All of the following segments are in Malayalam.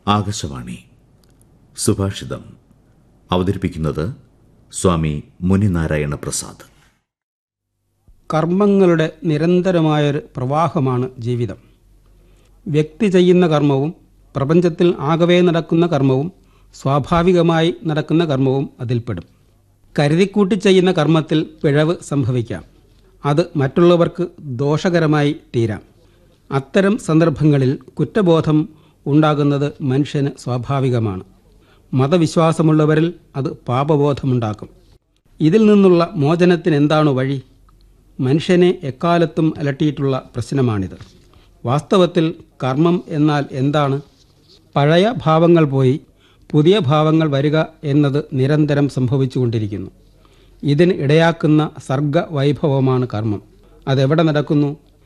ആകാശവാണി സുഭാഷിതം അവതരിപ്പിക്കുന്നത് സ്വാമി മുനിനാരായണ പ്രസാദ് കർമ്മങ്ങളുടെ നിരന്തരമായൊരു പ്രവാഹമാണ് ജീവിതം വ്യക്തി ചെയ്യുന്ന കർമ്മവും പ്രപഞ്ചത്തിൽ ആകവേ നടക്കുന്ന കർമ്മവും സ്വാഭാവികമായി നടക്കുന്ന കർമ്മവും അതിൽപ്പെടും കരുതിക്കൂട്ടി ചെയ്യുന്ന കർമ്മത്തിൽ പിഴവ് സംഭവിക്കാം അത് മറ്റുള്ളവർക്ക് ദോഷകരമായി തീരാം അത്തരം സന്ദർഭങ്ങളിൽ കുറ്റബോധം ഉണ്ടാകുന്നത് മനുഷ്യന് സ്വാഭാവികമാണ് മതവിശ്വാസമുള്ളവരിൽ അത് പാപബോധമുണ്ടാക്കും ഇതിൽ നിന്നുള്ള മോചനത്തിന് എന്താണ് വഴി മനുഷ്യനെ എക്കാലത്തും അലട്ടിയിട്ടുള്ള പ്രശ്നമാണിത് വാസ്തവത്തിൽ കർമ്മം എന്നാൽ എന്താണ് പഴയ ഭാവങ്ങൾ പോയി പുതിയ ഭാവങ്ങൾ വരിക എന്നത് നിരന്തരം സംഭവിച്ചുകൊണ്ടിരിക്കുന്നു ഇതിന് ഇടയാക്കുന്ന സർഗവൈഭവമാണ് കർമ്മം അതെവിടെ നടക്കുന്നു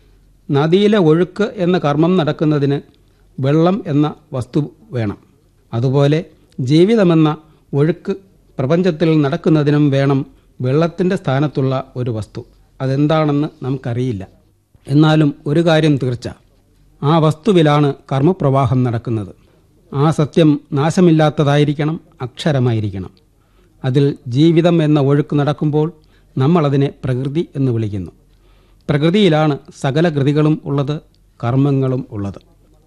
നദിയിലെ ഒഴുക്ക് എന്ന കർമ്മം നടക്കുന്നതിന് വെള്ളം എന്ന വസ്തു വേണം അതുപോലെ ജീവിതമെന്ന ഒഴുക്ക് പ്രപഞ്ചത്തിൽ നടക്കുന്നതിനും വേണം വെള്ളത്തിൻ്റെ സ്ഥാനത്തുള്ള ഒരു വസ്തു അതെന്താണെന്ന് നമുക്കറിയില്ല എന്നാലും ഒരു കാര്യം തീർച്ച ആ വസ്തുവിലാണ് കർമ്മപ്രവാഹം നടക്കുന്നത് ആ സത്യം നാശമില്ലാത്തതായിരിക്കണം അക്ഷരമായിരിക്കണം അതിൽ ജീവിതം എന്ന ഒഴുക്ക് നടക്കുമ്പോൾ നമ്മളതിനെ പ്രകൃതി എന്ന് വിളിക്കുന്നു പ്രകൃതിയിലാണ് സകല കൃതികളും ഉള്ളത് കർമ്മങ്ങളും ഉള്ളത്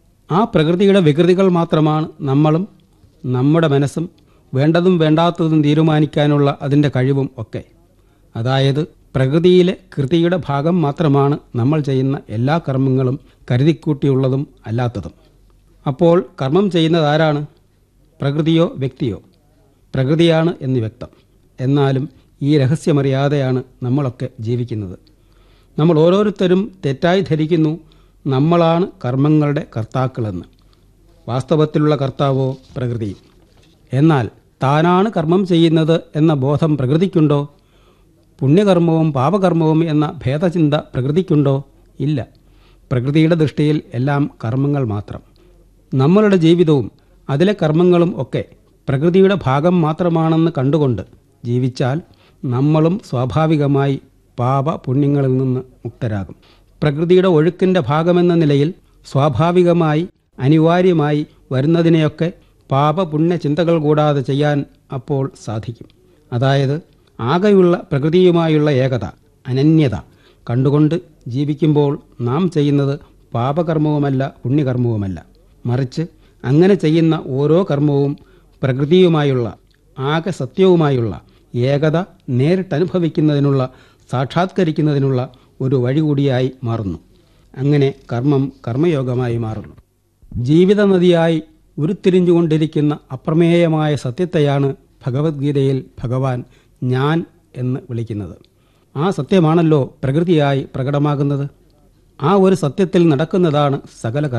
ആ പ്രകൃതിയുടെ വികൃതികൾ മാത്രമാണ് നമ്മളും നമ്മുടെ മനസ്സും വേണ്ടതും വേണ്ടാത്തതും തീരുമാനിക്കാനുള്ള അതിൻ്റെ കഴിവും ഒക്കെ അതായത് പ്രകൃതിയിലെ കൃതിയുടെ ഭാഗം മാത്രമാണ് നമ്മൾ ചെയ്യുന്ന എല്ലാ കർമ്മങ്ങളും കരുതിക്കൂട്ടിയുള്ളതും അല്ലാത്തതും അപ്പോൾ കർമ്മം ചെയ്യുന്നത് ആരാണ് പ്രകൃതിയോ വ്യക്തിയോ പ്രകൃതിയാണ് എന്ന് വ്യക്തം എന്നാലും ഈ രഹസ്യമറിയാതെയാണ് നമ്മളൊക്കെ ജീവിക്കുന്നത് നമ്മൾ ഓരോരുത്തരും തെറ്റായി ധരിക്കുന്നു നമ്മളാണ് കർമ്മങ്ങളുടെ കർത്താക്കളെന്ന് വാസ്തവത്തിലുള്ള കർത്താവോ പ്രകൃതി എന്നാൽ താനാണ് കർമ്മം ചെയ്യുന്നത് എന്ന ബോധം പ്രകൃതിക്കുണ്ടോ പുണ്യകർമ്മവും പാപകർമ്മവും എന്ന ഭേദചിന്ത പ്രകൃതിക്കുണ്ടോ ഇല്ല പ്രകൃതിയുടെ ദൃഷ്ടിയിൽ എല്ലാം കർമ്മങ്ങൾ മാത്രം നമ്മളുടെ ജീവിതവും അതിലെ കർമ്മങ്ങളും ഒക്കെ പ്രകൃതിയുടെ ഭാഗം മാത്രമാണെന്ന് കണ്ടുകൊണ്ട് ജീവിച്ചാൽ നമ്മളും സ്വാഭാവികമായി പാപ പുണ്യങ്ങളിൽ നിന്ന് മുക്തരാകും പ്രകൃതിയുടെ ഒഴുക്കിൻ്റെ ഭാഗമെന്ന നിലയിൽ സ്വാഭാവികമായി അനിവാര്യമായി വരുന്നതിനെയൊക്കെ പാപപുണ്യ ചിന്തകൾ കൂടാതെ ചെയ്യാൻ അപ്പോൾ സാധിക്കും അതായത് ആകെയുള്ള പ്രകൃതിയുമായുള്ള ഏകത അനന്യത കണ്ടുകൊണ്ട് ജീവിക്കുമ്പോൾ നാം ചെയ്യുന്നത് പാപകർമ്മവുമല്ല പുണ്യകർമ്മവുമല്ല മറിച്ച് അങ്ങനെ ചെയ്യുന്ന ഓരോ കർമ്മവും പ്രകൃതിയുമായുള്ള ആകെ സത്യവുമായുള്ള ഏകത നേരിട്ടനുഭവിക്കുന്നതിനുള്ള സാക്ഷാത്കരിക്കുന്നതിനുള്ള ഒരു വഴി കൂടിയായി മാറുന്നു അങ്ങനെ കർമ്മം കർമ്മയോഗമായി മാറുന്നു ജീവിത നദിയായി ഉരുത്തിരിഞ്ഞുകൊണ്ടിരിക്കുന്ന അപ്രമേയമായ സത്യത്തെയാണ് ഭഗവത്ഗീതയിൽ ഭഗവാൻ ഞാൻ എന്ന് വിളിക്കുന്നത് ആ സത്യമാണല്ലോ പ്രകൃതിയായി പ്രകടമാകുന്നത് ആ ഒരു സത്യത്തിൽ നടക്കുന്നതാണ് സകല